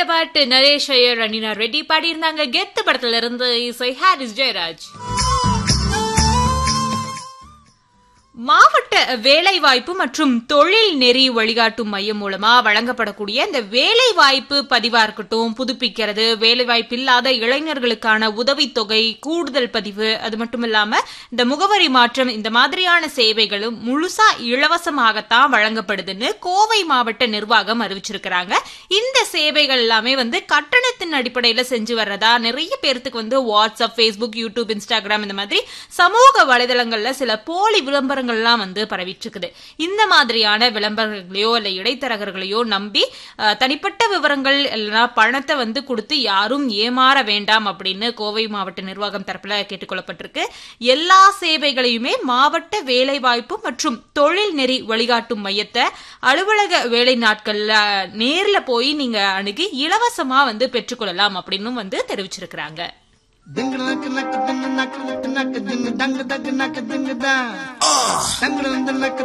பாட்டு நரேஷ் ஐயர் ரணினா ரெட்டி பாடியிருந்தாங்க கெத்து படத்துல இருந்து இசை ஹாரிஸ் ஜெயராஜ் மாவட்ட வேலைவாய்ப்பு மற்றும் தொழில் நெறி வழிகாட்டும் மையம் மூலமா வழங்கப்படக்கூடிய இந்த வேலைவாய்ப்பு பதிவா இருக்கட்டும் புதுப்பிக்கிறது வேலைவாய்ப்பு இல்லாத இளைஞர்களுக்கான உதவித்தொகை கூடுதல் பதிவு அது மட்டும் இல்லாம இந்த முகவரி மாற்றம் இந்த மாதிரியான சேவைகளும் முழுசா இலவசமாகத்தான் வழங்கப்படுதுன்னு கோவை மாவட்ட நிர்வாகம் அறிவிச்சிருக்கிறாங்க இந்த சேவைகள் எல்லாமே வந்து கட்டணத்தின் அடிப்படையில செஞ்சு வர்றதா நிறைய பேர்த்துக்கு வந்து வாட்ஸ்அப் ஃபேஸ்புக் யூடியூப் இன்ஸ்டாகிராம் இந்த மாதிரி சமூக வலைதளங்கள்ல சில போலி விளம்பரங்கள்லாம் வந்து பரவிட்டு இருக்குது இந்த மாதிரியான விளம்பரங்களையோ இல்ல இடைத்தரகர்களையோ நம்பி அஹ், தனிப்பட்ட விவரங்கள் இல்லைன்னா பணத்தை வந்து கொடுத்து யாரும் ஏமாற வேண்டாம் அப்படின்னு கோவை மாவட்ட நிர்வாகம் தரப்புல கேட்டுக்கொள்ளப்பட்டிருக்கு எல்லா சேவைகளையுமே மாவட்ட வேலைவாய்ப்பு மற்றும் தொழில் நெறி வழிகாட்டும் மையத்தை அலுவலக வேலை நாட்கள்ல நேர்ல போய் நீங்க அணுகி இலவசமா வந்து பெற்றுக்கொள்ளலாம் அப்படின்னு வந்து தெரிவிச்சிருக்கிறாங்க Ding nak nak ding nak nak ding dang dang nak ding da. Dang dang nak